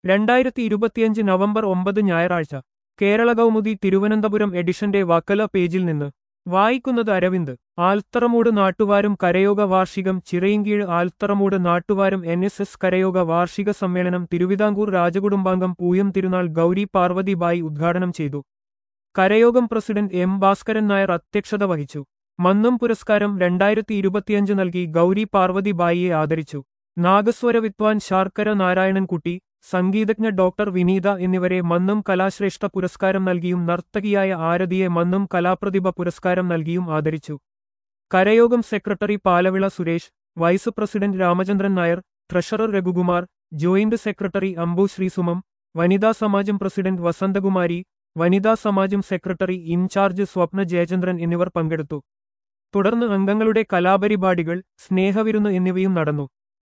രണ്ടായിരത്തി ഇരുപത്തിയഞ്ച് നവംബർ ഒമ്പത് ഞായറാഴ്ച കേരള കൗമുദി തിരുവനന്തപുരം എഡിഷന്റെ വക്കല പേജിൽ നിന്ന് വായിക്കുന്നത് അരവിന്ദ് ആൽത്തറമൂട് നാട്ടുവാരും കരയോഗ വാർഷികം ചിറയിൻകീഴ് ആൽത്തറമൂട് നാട്ടുവാരും എൻ എസ് എസ് കരയോഗ വാർഷിക സമ്മേളനം തിരുവിതാംകൂർ രാജകുടുംബാംഗം പൂയം തിരുനാൾ ഗൗരി പാർവതിബായി ഉദ്ഘാടനം ചെയ്തു കരയോഗം പ്രസിഡന്റ് എം ഭാസ്കരൻ നായർ അധ്യക്ഷത വഹിച്ചു മന്നം പുരസ്കാരം രണ്ടായിരത്തി ഇരുപത്തിയഞ്ച് നൽകി ഗൗരി പാർവതിബായിയെ ആദരിച്ചു നാഗസ്വര വിദ്വാൻ ശാർക്കര നാരായണൻകുട്ടി സംഗീതജ്ഞ ഡോക്ടർ വിനീത എന്നിവരെ മന്നം കലാശ്രേഷ്ഠ പുരസ്കാരം നൽകിയും നർത്തകിയായ ആരതിയെ മന്നം കലാപ്രതിഭ പുരസ്കാരം നൽകിയും ആദരിച്ചു കരയോഗം secretary Palavila Suresh vice president Ramachandran Nair treasurer Raghukumar joint secretary Ambu Sreesumam വനിതാ സമാജം പ്രസിഡന്റ് വസന്തകുമാരി വനിതാ സമാജം സെക്രട്ടറി ഇൻചാർജ് സ്വപ്ന ജയചന്ദ്രൻ എന്നിവർ പങ്കെടുത്തു തുടർന്ന് അംഗങ്ങളുടെ കലാപരിപാടികൾ സ്നേഹവിരുന്ന് എന്നിവയും നടന്നു